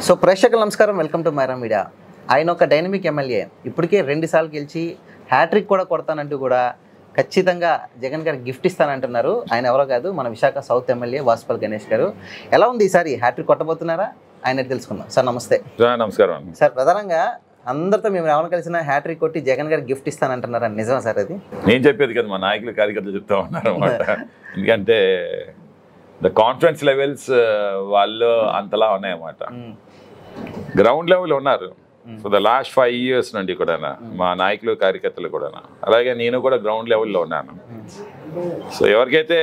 So ప్రేక్షకులు నమస్కారం welcome to Myra media ఆయన ఒక డైనమిక్ ఎమ్మెల్యే ఇప్పటికే రెండు సార్లు గెలిచి హ్యాట్రిక్ కూడా కొడతానంటూ కూడా ఖచ్చితంగా జగన్ గారికి గిఫ్ట్ ఇస్తానంటున్నారు ఆయన ఎవరో కాదు మన విశాఖ సౌత్ ఎమ్మెల్యే వాసుపల్ గణేష్ గారు ఎలా ఉంది ఈసారి హ్యాట్రిక్ కొట్టబోతున్నారా ఆయన తెలుసుకుందాం సార్ నమస్తే సార్ నమస్కారం అండి సార్ ప్రధానంగా అందరితో మేము ఎవరిని కలిసినా హ్యాట్రిక్ కొట్టి జగన్ గారికి గిఫ్ట్ ఇస్తానంటున్నారా నిజమా సార్ అది నేను చెప్పేది కదా మా నాయకులు కార్యకర్తలు చెప్తా ఉన్నారు అనమాట ఎందుకంటే ద కాన్ఫిడెన్స్ లెవెల్స్ వాళ్ళు అంతలా ఉన్నాయన్నమాట గ్రౌండ్ లెవెల్ ఉన్నారు so the last five years నుండి కూడా మా నాయకులు కార్యకర్తలు కూడా అలాగే నేను కూడా గ్రౌండ్ లెవెల్లో ఉన్నాను సో ఎవరికైతే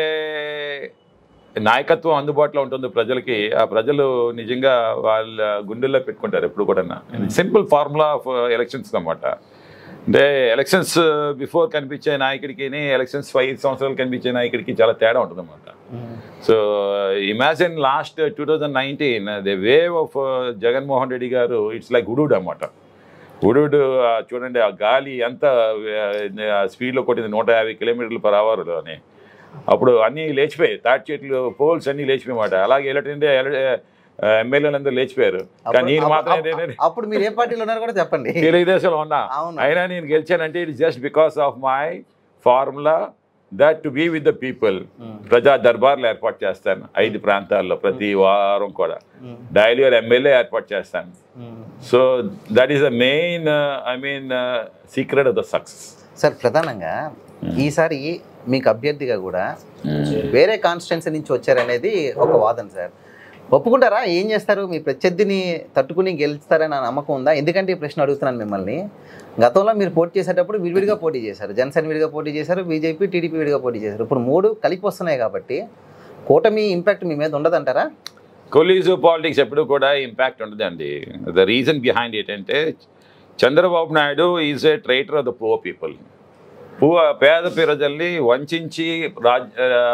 నాయకత్వం అందుబాటులో ఉంటుందో ప్రజలకి ఆ ప్రజలు నిజంగా వాళ్ళ గుండెల్లో పెట్టుకుంటారు ఎప్పుడు కూడా సింపుల్ ఫార్ములా ఆఫ్ ఎలక్షన్స్ అన్నమాట అంటే ఎలక్షన్స్ బిఫోర్ కనిపించే నాయకుడికి ఎలక్షన్స్ ఫైవ్ సంవత్సరాలు కనిపించే నాయకుడికి చాలా తేడా ఉంటుంది అన్నమాట so imagine last two thousand nineteen the wave of Jaganmohan Reddy గారు ఇట్స్ లైక్ ఉడూడ్ అన్నమాట ఉడూడ్ చూడండి ఆ గాలి ఎంత స్పీడ్లో కొట్టింది నూట యాభై కిలోమీటర్లు పర్ అవర్లోని అప్పుడు అన్నీ లేచిపోయాయి తాటి చెట్లు పోల్స్ అన్నీ లేచిపోయామాట అలాగే ఎలటంటే ఎమ్మెల్యేలు అందరూ లేచిపోయారు కానీ నేను మాత్రం ఏంటంటే అప్పుడు మీరు ఏ పార్టీలో ఉన్నారో కూడా చెప్పండి తెలుగుదేశంలో ఉన్నా అవును. అయినా నేను గెలిచానంటే it just because of my formula that to be with the people ప్రజా దర్బార్లు ఏర్పాటు చేస్తాను ఐదు ప్రాంతాల్లో ప్రతి వారం కూడా డైలీ ఎమ్మెల్యే ఏర్పాటు చేస్తాను so that is the main I mean secret of the success sir ప్రధానంగా ఈసారి మీకు అభ్యర్థిగా కూడా వేరే కాన్స్టిట్యున్సీ నుంచి వచ్చారనేది ఒక వాదన సార్ ఒప్పుకుంటారా ఏం చేస్తారు మీ ప్రత్యర్థిని తట్టుకుని గెలుస్తారని నా నమ్మకం ఉందా ఎందుకంటే ఈ ప్రశ్న అడుగుతున్నాను మిమ్మల్ని గతంలో మీరు పోటీ చేసేటప్పుడు విడివిడిగా పోటీ చేశారు జనసేన విడిగా పోటీ చేశారు బీజేపీ టీడీపీ విడిగా పోటీ చేశారు ఇప్పుడు మూడు కలిపి వస్తున్నాయి కాబట్టి కూటమి ఇంపాక్ట్ మీ మీద ఉండదంటారా కొలీజు పాలిటిక్స్ ఎప్పుడు కూడా ఇంపాక్ట్ ఉండదండి ద రీజన్ బిహైండ్ ఏంటంటే Chandrababu Naidu is a traitor of the poor people పువ పేద ప్రజల్ని వంచి రాజ్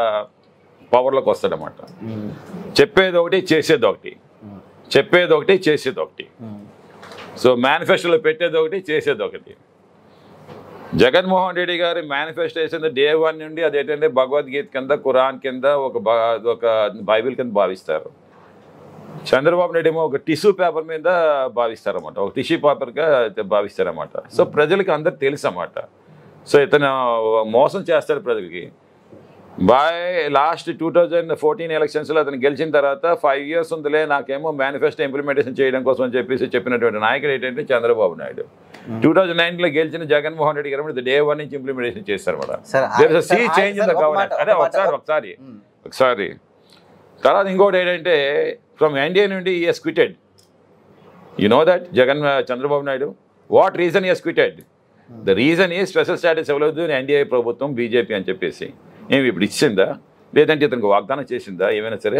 పవర్లోకి వస్తాడనమాట చెప్పేది ఒకటి చేసేది ఒకటి చెప్పేది ఒకటి చేసేది ఒకటి సో మేనిఫెస్టోలో పెట్టేది ఒకటి చేసేది ఒకటి జగన్మోహన్ రెడ్డి గారి మేనిఫెస్టో వేసింది డే వన్ నుండి అదేంటంటే భగవద్గీత కింద ఖురాన్ కింద ఒక బ- ఒక బైబిల్ కింద భావిస్తారు చంద్రబాబు నాయుడు ఏమో ఒక టిష్యూ పేపర్ మీద భావిస్తారన్నమాట ఒక టిష్యూ పేపర్గా భావిస్తారన్నమాట సో ప్రజలకి అందరు తెలుసు అన్నమాట సో ఇతను మోసం చేస్తాడు ప్రజలకి by last two thousand fourteen ఎలక్షన్స్లో అతను గెలిచిన తర్వాత ఫైవ్ ఇయర్స్ ఉందిలే నాకేమో మేనిఫెస్టో ఇంప్లిమెంటేషన్ చేయడం కోసం అని చెప్పేసి చెప్పినటువంటి నాయకుడు ఏంటంటే చంద్రబాబు నాయుడు టూ థౌజండ్ నైన్లో గెలిచిన జగన్మోహన్ రెడ్డి గారు డే వన్ నుంచి ఇంప్లిమెంటేషన్ చేస్తారు madam sir, There is a sir, sea change in sir, the ఒక government. మాట, అదే ఒక మాట. ఒకసారి ఒకసారి మ్మ్. ఒకసారి తర్వాత ఇంకోటి ఏంటంటే ఫ్రమ్ ఎన్డీఏ నుండి he's quitted you know that Jagan Chandrababu Naidu what reason he's quitted the reason ఈ స్పెషల్ స్టాటస్ ఇవ్వలేదు ఎన్డీఏ ప్రభుత్వం బీజేపీ అని చెప్పేసి ఏమి ఇప్పుడు ఇచ్చిందా లేదంటే ఇతనికి వాగ్దానం చేసిందా ఏమైనా సరే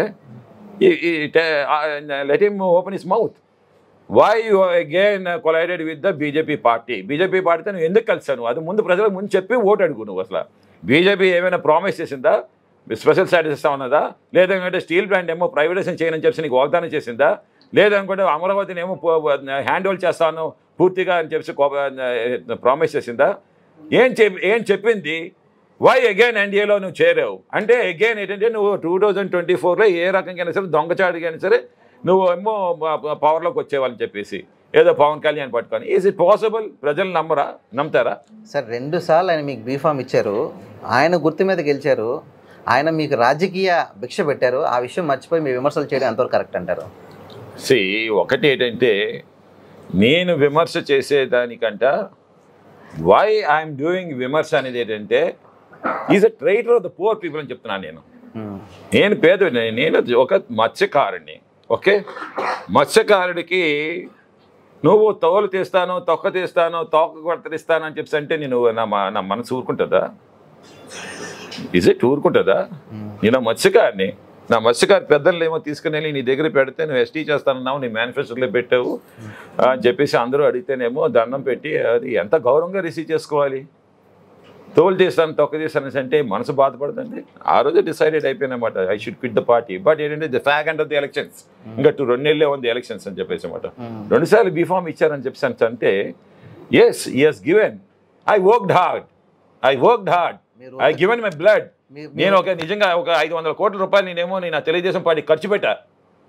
let him open his mouth why you again collided with the BJP party BJP పార్టీతో నువ్వు ఎందుకు కలిసాను అది ముందు ప్రజలకు ముందు చెప్పి ఓటు అడుగు నువ్వు అసలు బీజేపీ ఏమైనా ప్రామిస్ చేసిందా స్పెషల్ స్టాటస్ ఇస్తా ఉన్నదా లేదంటే స్టీల్ ప్లాంట్ ఏమో ప్రైవేటైజేషన్ చేయనని చెప్పి నీకు వాగ్దానం చేసిందా లేదనుకుంటే అమరావతిని ఏమో హ్యాండ్ ఓవర్ చేస్తాను పూర్తిగా అని చెప్పి ప్రామిస్ చేసిందా ఏం చెప్ ఏం చెప్పింది వై అగైన్ ఎన్డీఏలో నువ్వు చేరావు అంటే అగైన్ ఏంటంటే నువ్వు టూ థౌజండ్ ట్వంటీ ఫోర్లో ఏ రకంగా సరే దొంగచాటుగా సరే నువ్వు ఏమో పవర్లోకి వచ్చేవాళ్ళని చెప్పేసి ఏదో పవన్ కళ్యాణ్ పట్టుకొని ఈజ్ ఇట్ పాసిబుల్ ప్రజలు నమ్మరా నమ్ముతారా సార్ రెండు సార్లు ఆయన మీకు బీఫామ్ ఇచ్చారు ఆయన గుర్తు మీద గెలిచారు ఆయన మీకు రాజకీయ భిక్ష పెట్టారు ఆ విషయం మర్చిపోయి మీ విమర్శలు చేయడం ఎంతవరకు కరెక్ట్ అంటారు సి ఒకటి ఏంటంటే నేను విమర్శ చేసేదానికంట వై ఐఎమ్ డూయింగ్ విమర్శ అనేది ఏంటంటే is a traitor of the poor people అని చెప్తున్నాను నేను నేను పేద నేను ఒక మత్స్యకారుడిని ఓకే మత్స్యకారుడికి నువ్వు తోలు తీస్తాను తొక్క తీస్తాను తోక కొడతరిస్తాను అని చెప్పి అంటే నేను నా మ- నా మనసు ఊరుకుంటుందా ఇజ్ ఇట్ ఊరుకుంటుందా నేను మత్స్యకారిని నా మత్స్యకారు పెద్దలు ఏమో తీసుకుని వెళ్ళి నీ దగ్గర పెడితే నువ్వు ఎస్టీ చేస్తానన్నావు నీ మేనిఫెస్టోలో పెట్టావు అని చెప్పేసి అందరూ అడిగితేనేమో దండం పెట్టి అది ఎంత గౌరవంగా రిసీవ్ చేసుకోవాలి తోలు తీస్తాను తొక్క తీస్తాను అంటే మనసు బాధపడుతుంది ఆ రోజు డిసైడెడ్ అయిపోయినమాట I should quit the party but ఏంటంటే the fag end of the elections ఇంకా టూ రెండు నెలలే ఉంది ఎలక్షన్స్ అని చెప్పేసి అనమాట రెండు సార్లు బీఫామ్ ఇచ్చారని చెప్పేసి అంటే yes yes given I worked hard I worked hard మీరు ఐ గివెన్ మై బ్లడ్ మీ- నేను ఒక నిజంగా ఒక ఐదు వందల కోట్ల రూపాయలు నేనేమో నేను ఆ తెలుగుదేశం పార్టీ ఖర్చు పెట్టా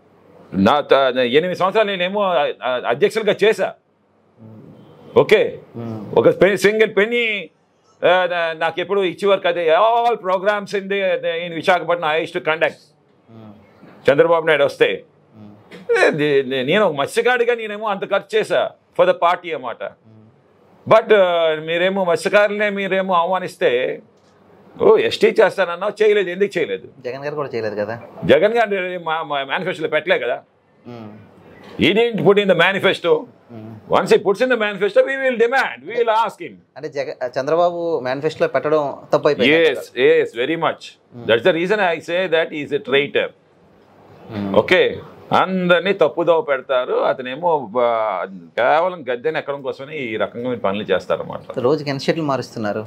నా త- ఎనిమిది సంవత్సరాలు నేనేమో ఆ- ఆ- అధ్యక్షులుగా చేశా ఓకే ఒక సింగిల్ పెన్నీ నాకు ఎప్పుడు ఇచ్చేవారు కదా all programmes in the in Visakhapatnam I to conduct Chandrababu Naidu వస్తే ఏ, నే- నే- నేను ఒక మత్స్యకాడిగా నేనేమో అంత ఖర్చు చేశా ఫర్ ద పార్టీ అన్నమాట బట్ మీరేమో మత్స్యకారులనే మీరేమో ఆహ్వానిస్తే ఓ ఎస్టీ చేస్తానన్నా చేయలేదు ఎందుకు చేయలేదు జగన్ గారు కూడా చేయలేదు కదా జగన్ గారు మా మేనిఫెస్టోలో పెట్టలే కదా he didn't put in the manifesto once he puts in the manifesto we will demand we will ask him అంటే జగ చంద్రబాబు మేనిఫెస్టోలో పెట్టడం తప్పు అయిపోయింది yes yes very much that's the reason I say that is a traitor okay అందరినీ తప్పుదోవ పెడతారు అతనేమో బా- కేవలం గద్దెని ఎక్కడం కోసమే ఈ రకంగా మీరు పనులు చేస్తారన్నమాట రోజుకి ఎన్ని షెడ్లు మారుస్తున్నారు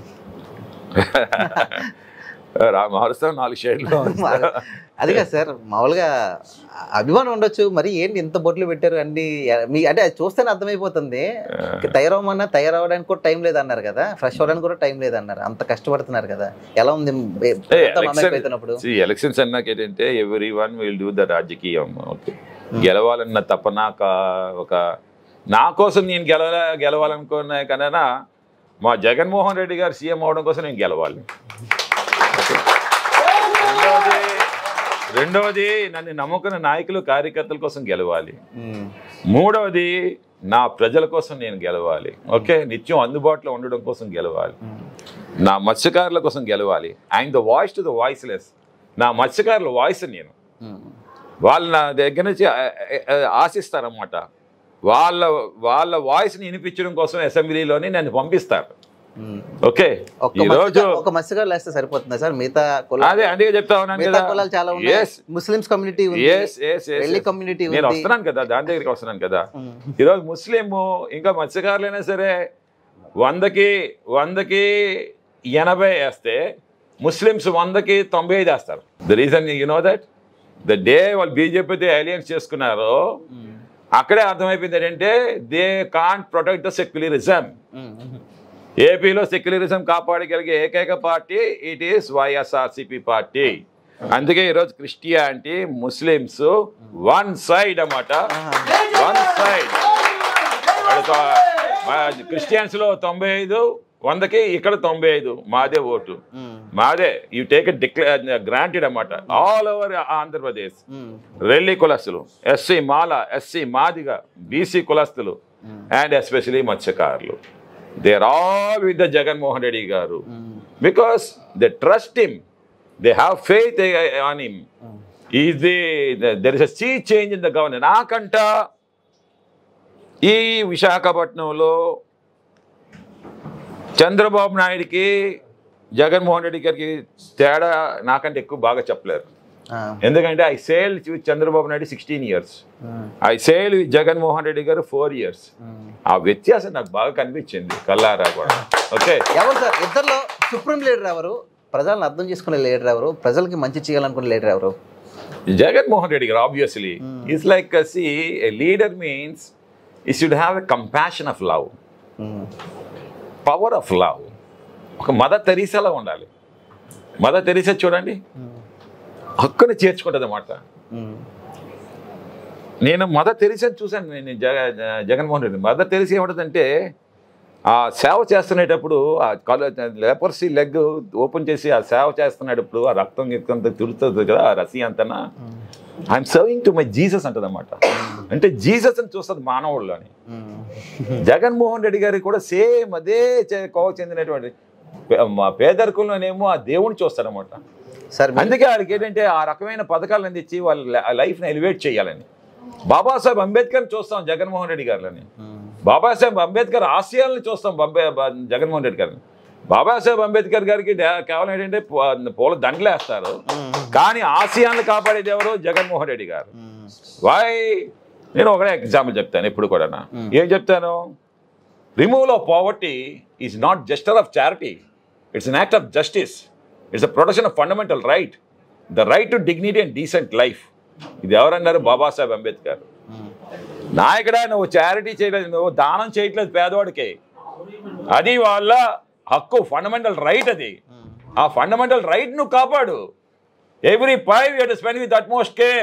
రా మారుస్తాం నాలుగు షేడ్లు అది కాదు సార్ మామూలుగా అభిమానం ఉండొచ్చు మరి ఏంటి ఇంత బొట్లు పెట్టారు అన్ని మీ అంటే అది చూస్తేనే అర్థమైపోతుంది తయారవమన్నా తయారవడానికి కూడా టైం లేదన్నారు కదా ఫ్రెష్ అవ్వడానికి కూడా టైం లేదన్నారు అంత కష్టపడుతున్నారు కదా ఎలా ఉంది ఎంత మంది అవుతున్నప్పుడు ఎలక్షన్స్ అన్నాక ఏంటంటే everyone will do the రాజకీయం ఓకే గెలవాలన్న తపన ఒక- ఒక నా కోసం నేను గెలవ గెలవాలనుకున్నా కన్నా మా జగన్మోహన్ రెడ్డి గారు సీఎం అవడం కోసం నేను గెలవాలి ఓకే. రెండవది రెండవది నన్ను నమ్ముకున్న నాయకులు కార్యకర్తల కోసం గెలవాలి ఉమ్. మూడవది నా ప్రజల కోసం నేను గెలవాలి ఓకే నిత్యం అందుబాటులో ఉండడం కోసం గెలవాలి నా మత్స్యకారుల కోసం గెలవాలి I'm the voice to the voiceless నా మత్స్యకారుల వాయిస్ నేను ఉమ్. వాళ్ళు నా దగ్గర నుంచి ఆ- ఆ- ఆశిస్తారన్నమాట వాళ్ళ వాళ్ళ వాయిస్ని వినిపించడం కోసం అసెంబ్లీలోని నన్ను పంపిస్తారు ఉమ్. ఓకే ఒక్క ఈరోజు మత్స్యకారు- ఒక మత్స్యకారు లేస్తే సరిపోతుందా సార్ మిగతా కులాలు అదే అందుకే చెప్తా ఉన్నాను మిగతా కదా కులాలు చాలా ఉన్నాయి Yes, ముస్లిమ్స్ కమ్యూనిటీ ఉంది yes, yes, yes, వెళ్ళి yes. కమ్యూనిటీ నేను ఉంది వస్తున్నాను కదా దాని దగ్గరికి వస్తున్నాను కదా ఉమ్. ఈరోజు ముస్లిం ఇంకా మత్స్యకారులైనా సరే వందకి వందకి ఎనభై వేస్తే ముస్లిమ్స్ వందకి తొంభై ఐదు వేస్తారు the reason you know that the day వాళ్ళు బీజేపీతో అలయన్స్ చేసుకున్నారో ఉమ్. అక్కడే అర్థమైపోయింది ఏంటంటే they can't protect the secularism um. Um. ఏపీలో సెక్యులరిజం కాపాడగలిగే ఏకైక party it is YSRCP party అందుకే ఈరోజు క్రిస్టియానిటీ ముస్లిమ్స్ వన్ సైడ్ అన్నమాట వన్ సైడ్ క్రిస్టియన్స్ లో తొంభై ఐదు వందకి ఇక్కడ తొంభై ఐదు మాదే ఓటు ఉమ్. మాదే you take it declare granted అన్నమాట all over Andhra Pradesh um. Relli కులస్తులు SC Mala SC Madiga BC కులస్తులు అండ్ ఎస్పెషలీ మత్స్యకారులు they are all with the Jaganmohan Reddy garu um. Because they trust him they have faith on him is the there is a sea change in the government నాకంట ఈ విశాఖపట్నంలో చంద్రబాబు నాయుడికి జగన్మోహన్ రెడ్డి గారికి తేడా నాకంటే ఎక్కువ బాగా చెప్పలేరు ఆ. ఎందుకంటే I sail with Chandrababu Naidu sixteen years um. I sail with Jaganmohan Reddy garu four years ఉమ్. ఆ వ్యత్యాసం నాకు బాగా కనిపించింది కల్లారా కూడా ఓకే ఎవరు సార్ ఇద్దరిలో సుప్రీం లీడర్ ఎవరు ప్రజలను అర్థం చేసుకునే లీడర్ ఎవరు ప్రజలకి మంచి చేయాలనుకునే లీడర్ ఎవరు Jaganmohan Reddy garu obviously is like see leader means he should have a compassion of love um. Power of love ఒక మదర్ తెరీసాలా ఉండాలి మదర్ తెరీసా చూడండి ఉమ్. హక్కుని చేర్చుకుంటుంది అన్నమాట ఉమ్. నేను మదర్ తెరీసాని చూశాను నేను జగ జగన్మోహన్ రెడ్డి మదర్ తెరీసా ఏమంటుందంటే ఆ సేవ చేస్తునేటప్పుడు ఆ కల లేపర్సీ లెగ్ ఓపెన్ చేసి ఆ సేవ చేస్తున్నప్పుడు ఆ రక్తం గిక్తం తిరుగుతుంది కదా ఆ రసి అంతనా I'm serving to my Jesus అంటది అంటే జీసస్ అని చూస్తుంది మానవుల్లోని ఉమ్. జగన్మోహన్ రెడ్డి గారికి కూడా సేమ్ అదే చే- కోవ చెందినటువంటి పే- మా పేదరికంలోనేమో ఆ దేవుని చూస్తారన్నమాట సార్ మీ- అందుకే వాళ్ళకి ఏంటంటే ఆ రకమైన పథకాలు అందించి వాళ్ళ లైఫ్ని ఎలివేట్ చేయాలని బాబాసాహెబ్ అంబేద్కర్ చూస్తాం జగన్మోహన్ రెడ్డి గారిని ఉమ్. బాబాసాహెబ్ అంబేద్కర్ ఆశయాలను చూస్తాం బంబే బ- జగన్మోహన్ రెడ్డి గారిని బాబాసాహెబ్ అంబేద్కర్ గారికి డా- కేవలం ఏంటంటే పూ- పూల దండలు వేస్తారు కానీ ఆశయాలను కాపాడేది ఎవరు జగన్మోహన్ రెడ్డి గారు ఉమ్. వై నేను ఒకటే ఎగ్జాంపుల్ చెప్తాను ఎప్పుడు కూడా Hmm. ఏం చెప్తాను removal of poverty is not gesture of charity it's an act of justice it's a protection of fundamental right the right to dignity and decent life ఇది ఎవరన్నారు బాబాసాహెబ్ అంబేద్కర్ ఉమ్. నాయకుడా నువ్వు చారిటీ చేయలేదు నువ్వు దానం చేయట్లేదు పేదవాడికి అది వాళ్ళ హక్కు ఫండమెంటల్ రైట్ అది ఆ ఫండమెంటల్ రైట్ నువ్వు కాపాడు every five you to spend with utmost care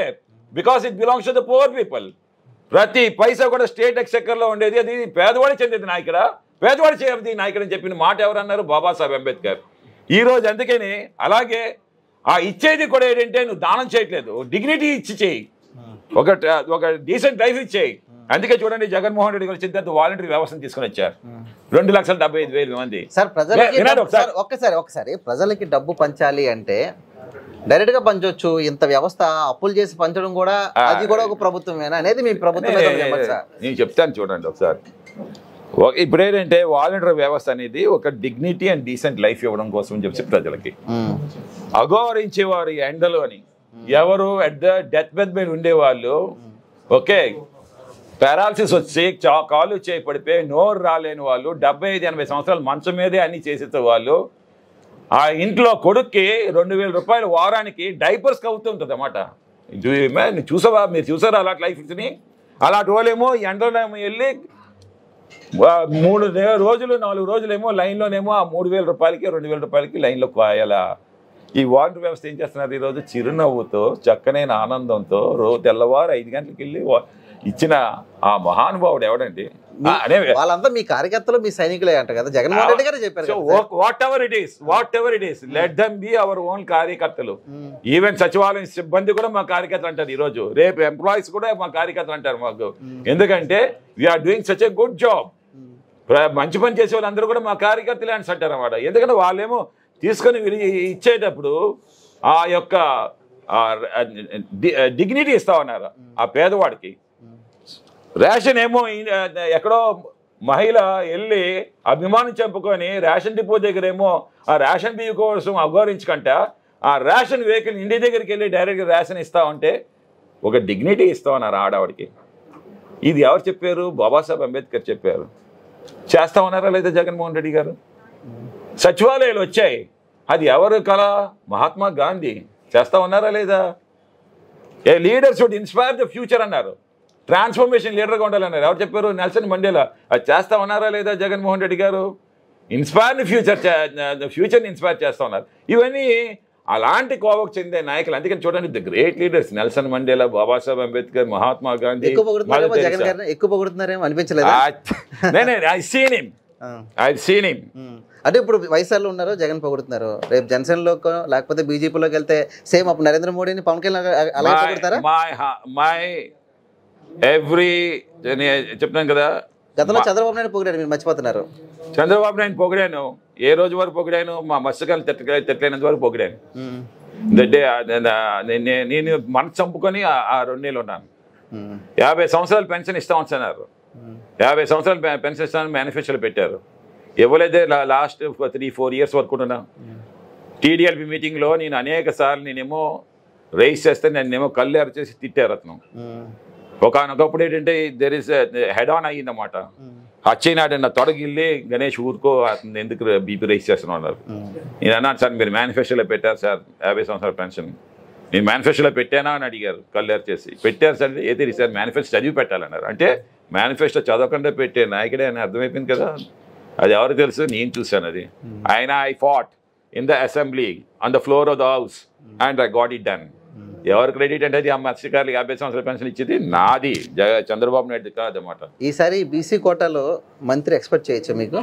because it belongs to the poor people ప్రతి పైసా కూడా స్టేట్ ఎక్సెక్కర్లో ఉండేది అది పేదవాడి చెందింది నాయకుడ పేదవాడి చేయంది నాయకుడు అని చెప్పిన మాట ఎవరు అన్నారు బాబాసాహెబ్ అంబేద్కర్ ఈ రోజు అందుకని అలాగే ఆ ఇచ్చేది కూడా ఏంటంటే నువ్వు దానం చేయట్లేదు డిగ్నిటీ ఇచ్చి చేయి ఒక ఒక డీసెంట్ లైఫ్ ఇచ్చేయి అందుకే చూడండి జగన్మోహన్ రెడ్డి గారు వచ్చిన తర్వాత వాలంటరీ వ్యవస్థను తీసుకొని వచ్చారు రెండు లక్షల డెబ్బై ఐదు వేల మంది సార్ ప్రజలకి వినండి డబ్బు- ఒకసారి. సార్, ఒక్కసారి ఒక్కసారి ప్రజలకి డబ్బు పంచాలి అంటే డైరెక్ట్ గా పంచవచ్చు ఇంత వ్యవస్థ అప్పులు చేసి పంచడం కూడా ఆ, అది కూడా ఒక ప్రభుత్వమేనా అనేది మీ ప్రభుత్వం మీద ఉన్న విమర్శ. నేను చెప్తాను చూడండి ఒకసారి ఒక- ఇప్పుడు ఏంటంటే వాలంటరీ వ్యవస్థ అనేది ఒక డిగ్నిటీ అండ్ డీసెంట్ లైఫ్ ఇవ్వడం కోసం అని చెప్పి ప్రజలకి ఉమ్, అఘోరించే వారి ఎండలు అని ఎవరు అట్ ద డెత్ బెడ్ మీద ఉండేవాళ్ళు ఓకే పారాలసిస్ వచ్చి చా- కాలు చేయి పడిపోయి నోరు రాలేని వాళ్ళు డెబ్బై ఐదు ఎనభై సంవత్సరాలు మంచం మీదే అన్ని చేసేసే వాళ్ళు ఆ ఇంట్లో కొడుక్కి రెండు వేల రూపాయలు వారానికి డైపర్స్ అవుతుంటుంది అన్నమాట నువ్వు చూసావా మీరు చూసారా అలాంటి లైఫ్ని అలాంటి వాళ్ళేమో ఎండలోనేమో వెళ్ళి ఆ, మూడు నే- రోజులు నాలుగు రోజులేమో లైన్లోనేమో ఆ మూడు వేల రూపాయలకి రెండు వేల రూపాయలకి లైన్లో కాయాలా ఈ వాటర్ వ్యవస్థ ఏం చేస్తున్నారు ఈరోజు చిరునవ్వుతో చక్కనైన ఆనందంతో రోజు తెల్లవారు ఐదు గంటలకు వెళ్ళి వా- ఇచ్చిన ఆ మహానుభావుడు ఎవడండి ఆ, అనే వాళ్ళంతా మీ కార్యకర్తలు మీ సైనికులే అంట కదా జగన్మోహన్ రెడ్డి గారే చెప్పారు సో కదా sir. Whatever it is whatever it is let them be our own కార్యకర్తలు ఈవెన్ సచివాలయం సిబ్బంది కూడా మా కార్యకర్తలు అంటారు ఈ రోజు రేపు ఎంప్లాయీస్ కూడా మా కార్యకర్తలు అంటారు మాకు ఎందుకంటే we are doing such a good job మంచి పని చేసే వాళ్ళందరూ కూడా మా కార్యకర్తలే అని అంటారు అన్నమాట ఎందుకంటే వాళ్ళేమో తీసుకొని విరి- ఇచ్చేటప్పుడు ఆ యొక్క డిగ్నిటీ ఇస్తా ఉన్నారు ఆ పేదవాడికి రేషన్ ఏమో ఈ- ఎక్కడో మహిళ వెళ్ళి అభిమానం చెప్పుకొని రేషన్ డిపో దగ్గర ఏమో ఆ రేషన్ బియ్యం కోసం అగౌరించకంట ఆ రేషన్ వెహికల్ ఇంటి దగ్గరికి వెళ్ళి డైరెక్ట్గా రేషన్ ఇస్తా ఉంటే ఒక డిగ్నిటీ ఇస్తా ఉన్నారు ఆడవాడికి ఇది ఎవరు చెప్పారు బాబాసాహెబ్ అంబేద్కర్ చెప్పారు చేస్తా ఉన్నారా లేదా జగన్మోహన్ రెడ్డి గారు సచివాలయాలు వచ్చాయి అది ఎవరు కళ మహాత్మా గాంధీ చేస్తా ఉన్నారా లేదా a leader should inspire the future అన్నారు ట్రాన్స్ఫర్మేషన్ లీడర్గా ఉండాలన్నారు ఎవరు చెప్పారు నెల్సన్ మండేలా అది చేస్తా ఉన్నారా లేదా జగన్మోహన్ రెడ్డి గారు ఇన్స్పైర్ ఫ్యూచర్ ఫ్యూచర్ని ఇన్స్పైర్ చేస్తా ఉన్నారు ఇవన్నీ అలాంటి కోవకు చెందే నాయకులు అందుకని చూడండి the great leaders Nelson Mandela Babasaheb Ambedkar Mahatma Gandhi ఎక్కువ పొగుడుతున్నారేమో మదర్ జగన్ తెరెసా. గారిని ఎక్కువ పొగుడుతున్నారేమో అనిపించలేదా ఐ సీన్ హిమ్ ఆ. I seen him um. అంటే ఇప్పుడు వైఎస్ఆర్లో ఉన్నారు జగన్ పొగుడుతున్నారు రేపు జనసేనలోకి లేకపోతే బీజేపీలోకి వెళ్తే సేమ్ అప్పుడు నరేంద్ర మోడీని పవన్ కళ్యాణ్ అలా- అలాగే పొగుడతారా మై మై ఎవ్రీ చెప్తాను కదా గతంలో చంద్రబాబు నాయుడు పొగిడారు మీరు మర్చిపోతున్నారు చంద్రబాబు నాయుడు పొగిడాను ఏ రోజు వరకు పొగిడాను మా మత్స్యకాలు తిట్ట తిట్టలేనంత వరకు పొగిడాను ఉమ్. దట్టే నేను మనసు చంపుకొని ఆ- ఆ రెండేళ్ళు ఉన్నాను ఉమ్. యాభై సంవత్సరాలు పెన్షన్ ఇస్తాం అంటున్నారు ఉమ్. యాభై సంవత్సరాలు పె- పెన్షన్ ఇస్తామని మేనిఫెస్టోలో పెట్టారు ఇవ్వలేదే లా- లాస్ట్ త్రీ ఫోర్ ఇయర్స్ వరకు ఉన్నా టీడీఎల్పీ మీటింగ్లో నేను అనేక సార్లు నేనేమో రైస్ చేస్తే నేనేమో కళ్ళు అరచేసి తిట్టారు అతను ఉమ్. ఒకనొకప్పుడు ఏంటంటే దెర్ ఇస్ హెడ్ ఆన్ అయ్యిందన్నమాట ఉమ్. అచ్చేనాడు నా తొడగిల్లి గణేష్ ఊరుకో అతను ఎందుకు బీపీ రైస్ చేస్తున్నావు అన్నారు ఉమ్. నేను అన్నాను సార్ మీరు మేనిఫెస్టోలో పెట్టారు సార్ యాభై సంవత్సరాల పెన్షన్ నేను మేనిఫెస్టోలో పెట్టానా అని అడిగారు కళ్ళేరు చేసి పెట్టారు సార్ అంటే, ఏది సార్ మేనిఫెస్టో చదివి పెట్టాలన్నారు అంటే మేనిఫెస్టో చదవకుండా పెట్టే నాయకుడే అని అర్థమైపోయింది కదా అది ఎవరు తెలుసు నేను చూశాను అది ఆయన I fought in the assembly on the floor of the house and I got it done ఎవరు క్రెడిట్ అంటే అది ఆ మత్స్యకారులు యాభై సంవత్సరాల పెన్షన్ ఇచ్చేది నాది జగ చంద్రబాబు నాయుడు కాదన్నమాట ఈసారి బీసీ కోటాలో మంత్రి ఎక్స్పెక్ట్ చేయొచ్చు మీకు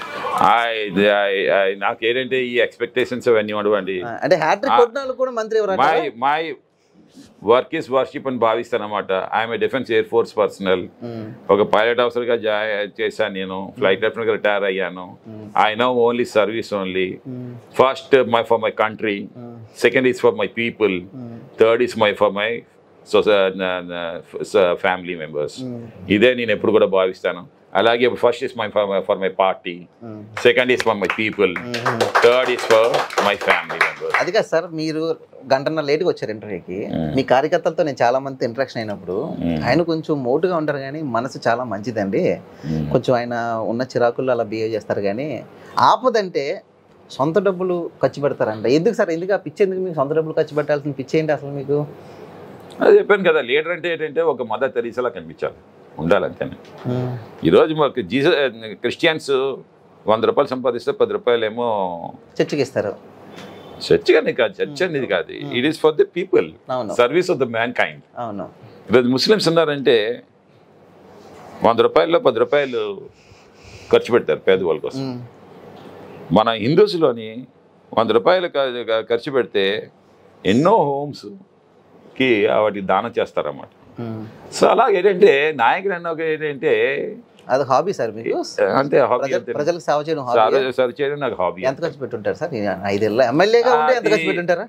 నాకు ఏంటంటే ఈ ఎక్స్పెక్టేషన్స్ అవన్నీ ఉండవండి ఆ, అంటే హ్యాట్రిక్ ఆ. కొట్టిన వాళ్ళు కూడా మంత్రి ఎవరు my my work is worship అని భావిస్తాను అనమాట I'm defence air force personnel ఒక పైలట్ ఆఫీసర్గా జా చేశాను నేను ఫ్లైట్ గా రిటైర్ అయ్యాను I know only service only first my for my country second is for my people third is my for my so family members ఇదే నేను ఎప్పుడు కూడా భావిస్తాను అలాగే first is my for my party second is for my people third is for my family members అది కాదు sir మీరు గంటన్నర లేట్గా వచ్చారు ఇంటర్వ్యూకి మీ కార్యకర్తలతో నేను చాలా మంది ఇంటరాక్షన్ అయినప్పుడు ఆయన కొంచెం మోటుగా ఉంటారు కానీ మనసు చాలా మంచిదండి కొంచెం ఆయన ఉన్న చిరాకుల్లో అలా బిహేవ్ చేస్తారు కానీ ఆపదంటే సొంత డబ్బులు ఖర్చు పెడతారంట ఎందుకు సార్ ఎందుకు ఆ పిచ్చి ఎందుకు మీకు సొంత డబ్బులు ఖర్చు పెట్టాల్సిన పిచ్చి ఏంటి అసలు మీకు అది చెప్పాను కదా లీడర్ అంటే ఏంటంటే ఒక మదర్ తెరీసలా కనిపించాలి ఉండాలి అంతేనే ఈరోజు మాకు జీస క్రిస్టియన్స్ వంద రూపాయలు సంపాదిస్తే పది రూపాయలు ఏమో చర్చకి ఇస్తారు చర్చ్ అనేది కాదు చర్చ్ అనేది కాదు it is for the people అవును service of the mankind అవును ఈరోజు ముస్లిమ్స్ ఉన్నారంటే వంద రూపాయల్లో పది రూపాయలు ఖర్చు పెడతారు పేదవాళ్ళ కోసం ఉమ్, మన హిందూస్లోని వంద రూపాయలు క- క- ఖర్చు పెడితే ఎన్నో హోమ్స్కి వాటికి దానం చేస్తారన్నమాట ఉమ్. సో అలాగే ఏంటంటే నాయకుడు అన్న ఒక ఏంటంటే అది హాబీ సార్ మీకు అంతే హాబీ ప్రజ- అంతే ప్రజలకు సేవ చేయడం హాబీ సరే సరి చేయడం నాకు హాబీ ఎంత ఖర్చు పెట్టుంటారు సార్ ఈ ఐదేళ్ళ ఎమ్మెల్యేగా ఉంటే ఎంత ఖర్చు అది- పెట్టుంటారా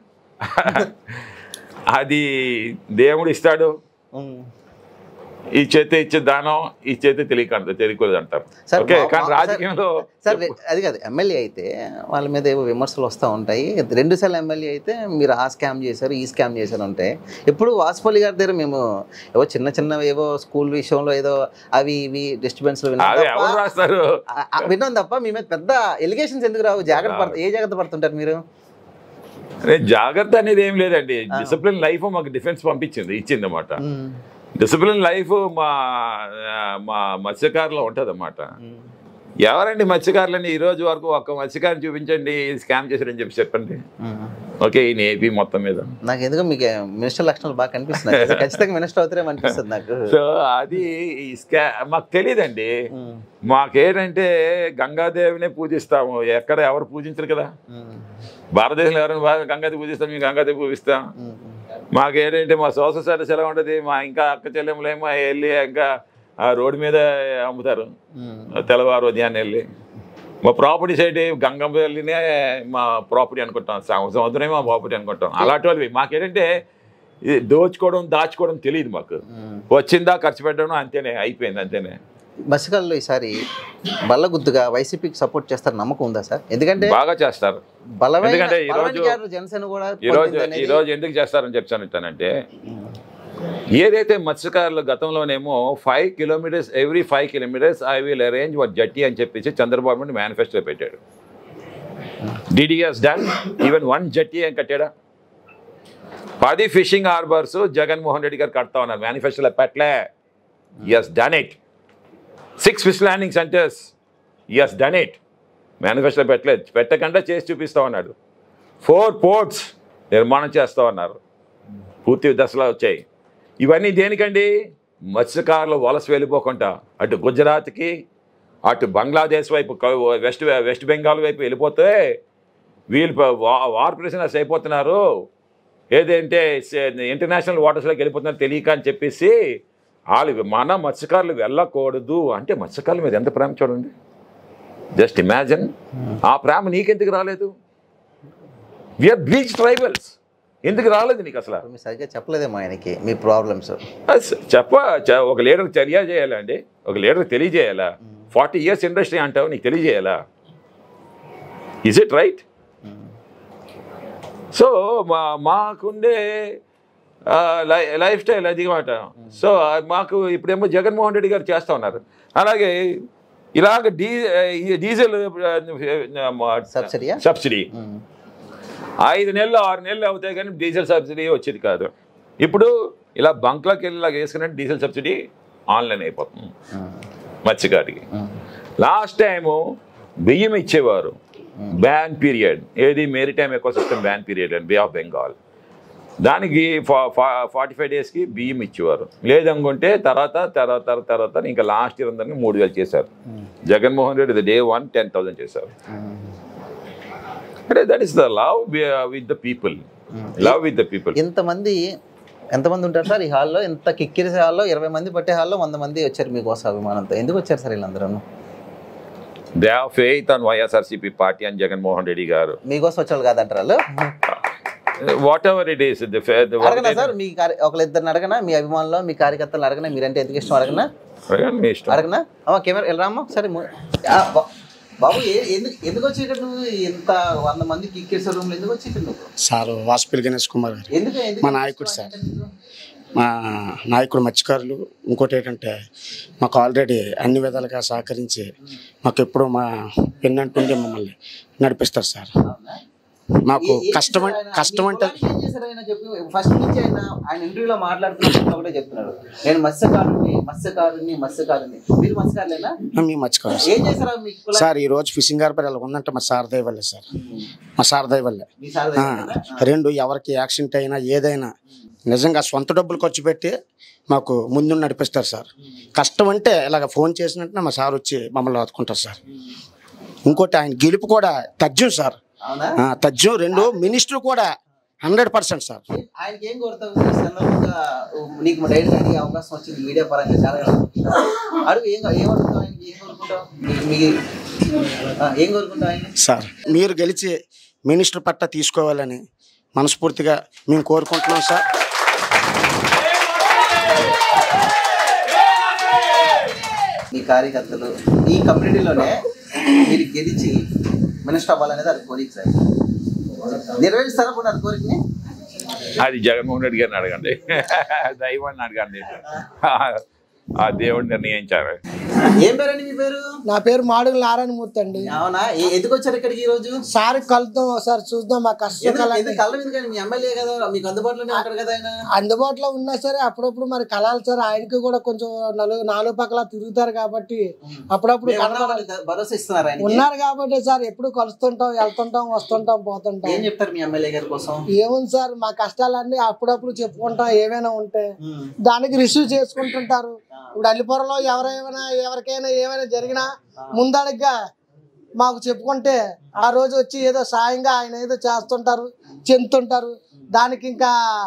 అది దేవుడు ఇస్తాడు ఉమ్. ఈ చేతి ఇచ్చే దానం ఈ చేతి తెలియకంట తెలియకూడదు అంటారు సార్, ఓకే మా- కానీ మా- రాజకీయంలో సార్ అది కాదు ఎమ్మెల్యే అయితే వాళ్ళ మీద ఏవో విమర్శలు వస్తూ ఉంటాయి రెండు సార్లు ఎమ్మెల్యే అయితే మీరు ఆ స్కామ్ చేశారు ఈ స్కామ్ చేశారు అంటే ఎప్పుడు వాసుపల్లి గారి దగ్గర మేము ఏవో చిన్న చిన్న ఏవో స్కూల్ విషయంలో ఏదో అవి ఇవి డిస్టర్బెన్స్ విన్నాం అదే తప్ప- ఎవరు రాస్తారు ఆ- ఆ విన్నాం తప్ప మీ మీద పెద్ద ఎలిగేషన్స్ ఎందుకు రావు జాగ్రత్త పడతా ఏ జాగ్రత్త పడుతుంటారు మీరు అరే జాగ్రత్త అనేది ఏం లేదండి డిసిప్లిన్ లైఫ్ మాకు డిఫెన్స్ పంపించింది ఇచ్చింది అన్నమాట ఉమ్, డిసిప్లిన్ లైఫ్ మా మా మత్స్యకారులో ఉంటుంది అన్నమాట ఉమ్. ఎవరండి మత్స్యకారులని ఈ రోజు వరకు ఒక్క మత్స్యకారిని చూపించండి స్కామ్ చేశారని చెప్పి చెప్పండి ఉమ్. ఓకే ఈ ఏపీ మొత్తం మీద నాకు ఎందుకో మీకు మినిస్టర్ లక్షణాలు బాగా కనిపిస్తున్నాయి ఖచ్చితంగా మినిస్టర్ అవుతారేమో అనిపిస్తుంది నాకు సో అది ఈ స్కా మాకు తెలియదండి ఉమ్, మాకేంటంటే గంగాదేవినే పూజిస్తాము ఎక్కడ ఎవరు పూజించరు కదా ఉమ్, భారతదేశంలో ఎవరైనా బాగా గంగాదేవి పూజిస్తాం మేము గంగాదేవి పూజిస్తాం ఉమ్, మాకేంటంటే మా సోషల్ సర్వీస్ ఎలా ఉంటుంది మా ఇంకా అక్క చెల్లెములేమో వెళ్ళి ఇంకా ఆ రోడ్డు మీద అమ్ముతారు ఉమ్. తెల్లవారు ఉదయాన్నే వెళ్ళి మా ప్రాపర్టీ సైడ్ గంగమ్మ వెళ్ళినే మా ప్రాపర్టీ అనుకుంటాం సం- సముద్రమే మా ప్రాపర్టీ అనుకుంటాం అలాంటి వాళ్ళవి మాకేంటంటే ఇది దోచుకోవడం దాచుకోవడం తెలియదు మాకు ఉమ్. వచ్చిందా ఖర్చు పెట్టడం అంతేనే అయిపోయింది అంతేనే మసికల్లో ఈసారి బల్లగుద్దుగా వైసీపీకి సపోర్ట్ చేస్తారు నమ్మకం ఉందా సార్ ఎందుకంటే బాగా చేస్తారు బలమైన ఎందుకంటే ఈ బలమైన రోజు- క్యాడర్ జనసేన కూడా ఈ రోజు పొందింది అనేది- ఈ రోజు ఎందుకు చేస్తారని చెప్తానంటానంటే ఉమ్, ఏదైతే మత్స్యకారులు గతంలోనేమో five kilometres every five kilometres I will arrange one jetty అని చెప్పేసి చంద్రబాబు నాయుడు మేనిఫెస్టో పెట్టాడు డిడిఎస్ డన్ ఈవెన్ వన్ జట్టి ఏం కట్టాడా పది ఫిషింగ్ హార్బర్స్ జగన్మోహన్ రెడ్డి గారు కడతా ఉన్నారు మేనిఫెస్టోలో పెట్టలే yes done it six fish landing centres yes done it manifesto పెట్టలేదు పెట్టకుండా చేసి చూపిస్తా ఉన్నాడు ఫోర్ పోర్ట్స్ నిర్మాణం చేస్తా ఉన్నారు పూర్తి దశలో వచ్చాయి ఇవన్నీ దేనికండి మత్స్యకారులు వలస వెళ్ళిపోకుండా అటు గుజరాత్కి అటు బంగ్లాదేశ్ వైపు క- వెస్ట్ వెస్ట్ బెంగాల్ వైపు వెళ్ళిపోతే వీళ్ళు ప- వా- వార్ ప్రిజనర్స్ అయిపోతున్నారు ఏదంటే సే- ఇంటర్నేషనల్ వాటర్స్లోకి వెళ్ళిపోతున్నారు తెలియక అని చెప్పేసి వాళ్ళు మన మత్స్యకారులు వెళ్ళకూడదు అంటే మత్స్యకారుల మీద ఎంత ప్రేమ చూడండి జస్ట్ ఇమాజిన్ ఆ ప్రేమ నీకెందుకు రాలేదు విఆర్ బ్లీచ్ ట్రైబల్స్ ఎందుకు రాలేదు నీకు అసలు మీరు సరిగ్గా చెప్పలేదేమో ఆయనకి మీ ప్రాబ్లమ్స్ అస్- చెప్ప చ- ఒక లీడర్ చర్య చేయాలండి ఒక లీడర్ తెలియజేయాలా ఫార్టీ ఇయర్స్ ఇండస్ట్రీ అంటావు నీకు తెలియజేయాలా ఇజ్ ఇట్ రైట్ సో మా మాకుండే ఆ, లై- లైఫ్ స్టైల్ అది మాట సో ఆ, మాకు ఇప్పుడేమో జగన్మోహన్ రెడ్డి గారు చేస్తూ ఉన్నారు అలాగే ఇలాగ డీ ఈ డీజిల్ సబ్సిడీయా సబ్సిడీ ఐదు నెలలు ఆరు నెలలు అవుతాయి కానీ డీజిల్ సబ్సిడీ వచ్చేది కాదు ఇప్పుడు ఇలా బంక్లోకి వెళ్ళి ఇలా వేసుకున్న డీజిల్ సబ్సిడీ ఆన్లైన్ అయిపోతుంది మత్స్యకారికి లాస్ట్ టైము బియ్యం ఇచ్చేవారు బ్యాన్ పీరియడ్ ఏది maritime ecosystem ban period and bay of Bengal దానికి ఫార్టీ ఫైవ్ డేస్కి బియ్యం ఇచ్చేవారు లేదనుకుంటే తర్వాత తర్వాత తర్వాత తర్వాత ఇంకా లాస్ట్ ఇయర్ అందరినీ మూడు వేలు చేశారు Jaganmohan Reddy day one ten thousand చేశారు అంటే that is the love with the people love with the people ఎంతమంది ఎంతమంది ఉంటారు సార్ ఈ హాల్లో ఎంత కిక్కిరిసే హాల్లో ఇరవై మంది పట్టే హాల్లో వంద మంది వచ్చారు మీకోసం అభిమానంతో ఎందుకు వచ్చారు సార్ వీళ్ళందరూ they have faith on YSRCP party అని జగన్మోహన్ రెడ్డి గారు మీకోసం వచ్చేవాళ్ళు కాదంటారు వాళ్ళు వాట్ ఎవర్ ఇట్ ఈస్ అడగనా సార్ మీ కార్య ఒకళ్ళు ఇద్దరిని అడగనా మీ అభిమానులు మీ కార్యకర్తలు అడగనా మీరంటే ఎందుకు ఇష్టం అడగనా మీ ఇష్టం అడగనా అమ్మ కెమెరా వెళ్ళరామ్మా సరే బాబు ఏ- ఎందుకు ఎందుకు వచ్చి ఇక్కడ నువ్వు ఇంత వంద మంది కిక్కేసే రూమ్లో ఎందుకు వచ్చి ఇక్కడ నువ్వు సార్ వాసుపల్లి గణేష్ కుమార్ గారు ఎందుకు ఎందుకు మా నాయకుడు సార్ మా నాయకుడు మత్స్యకారులు ఇంకోటి ఏంటంటే మాకు ఆల్రెడీ అన్ని విధాలుగా సహకరించి మాకు ఎప్పుడు మా పెన్నంటుండి మమ్మల్ని నడిపిస్తారు సార్ మాకు ఏ- ఏం కష్టం చేశారు ఆయన? కష్టం మీ అంటే కులానికి ఏం చేశారు ఆయన చెప్పు ఫస్ట్ నుంచి ఆయన ఆయన ఇంటర్వ్యూలో మాట్లాడుతున్నప్పుడు ఒకటే చెప్తున్నాడు నేను మత్స్యకారుని మత్స్యకారుని మత్స్యకారుని మీరు మత్స్యకారులేనా మీ మర్చిపోవాలి ఏం చేశారా మీ కులా సార్ ఈ రోజు ఫిషింగ్ హార్బర్ ఇలా ఉందంటే మా సార్ దయ వల్లే సార్ మా సార్ దయ వల్లే మీ సార్ ఆ, దగ్గర రెండు ఎవరికి యాక్సిడెంట్ అయినా ఏదైనా నిజంగా సొంత డబ్బులు ఖర్చు పెట్టి మాకు ముందు నడిపిస్తారు సార్ కష్టం అంటే ఇలాగ ఫోన్ చేసినట్టు మా సార్ వచ్చి మమ్మల్ని ఆదుకుంటారు సార్ ఇంకోటి ఆయన గెలుపు కూడా తథ్యం సార్ అవునా ఆ, తథ్యం రెండు మినిస్టర్ కూడా హండ్రెడ్ పర్సెంట్ సార్ ఆయనకి ఏం కోరుతావు ఈ సందర్భంగా నీకు డైరెక్ట్ అడిగే అవకాశం వచ్చింది మీడియా పరంగా చాలా అడుగు ఏం ఏం అడుగుతావు ఆయనకి ఏం కోరుకుంటావు మీ- మీ ఆ, ఏం కోరుకుంటావు ఆయన సార్ మీరు గెలిచి మినిస్టర్ పట్ట తీసుకోవాలని మనస్ఫూర్తిగా మేము కోరుకుంటున్నాం సార్ మీ కార్యకర్తలు ఈ కమ్యూనిటీలోనే మీరు గెలిచి మినిస్టర్ అవ్వాలనేది అది కోరిక సార్ నెరవేరుస్తారా పోనీ అది కోరికని అది జగన్మోహన్ రెడ్డి గారిని అడగండి దైవాన్ని అడగండి ఆ దేవుడు నిర్ణయించారు ఏం పేరండి మీ పేరు నా పేరు మాడుగుల నారాయణమూర్తి అండి అవునా ఏ- ఎందుకు వచ్చారు ఇక్కడికి ఈ రోజు సార్ కలుద్దాం ఒకసారి చూద్దాం మా ఎందుకు కష్టకాలని ఎందుకు కళ్ళ ఎందుకని మీ ఎమ్మెల్యే కదా మీకు అందుబాటులోనే ఉంటారు కదా ఆయన అందుబాటులో ఉన్నా సరే అప్పుడప్పుడు మరి కలాలి సార్ ఆయనకి కూడా కొంచెం నలుగు నాలుగు పక్కల తిరుగుతారు కాబట్టి అప్పుడప్పుడు మేము ఉన్న కనబడాలి వాళ్ళకి భరోసా ఇస్తున్నారు ఆయన ఉన్నారు కాబట్టి సార్ ఎప్పుడు కలుస్తుంటాం వెళ్తుంటాం వస్తుంటాం పోతుంటాం ఏం చెప్తారు మీ ఎమ్మెల్యే గారి కోసం ఏముంది సార్ మా కష్టాలన్నీ అప్పుడప్పుడు చెప్పుకుంటాం ఏమైనా ఉంటే ఉమ్. దానికి రిసీవ్ చేసుకుంటుంటారు ఇప్పుడు అల్లిపురంలో ఎవరైనా ఎవరికైనా ఏమైనా జరిగినా ముందడగ్గా మాకు చెప్పుకుంటే ఆ రోజు వచ్చి ఏదో సాయంగా ఆయన ఏదో చేస్తుంటారు చెందుతుంటారు దానికి ఇంకా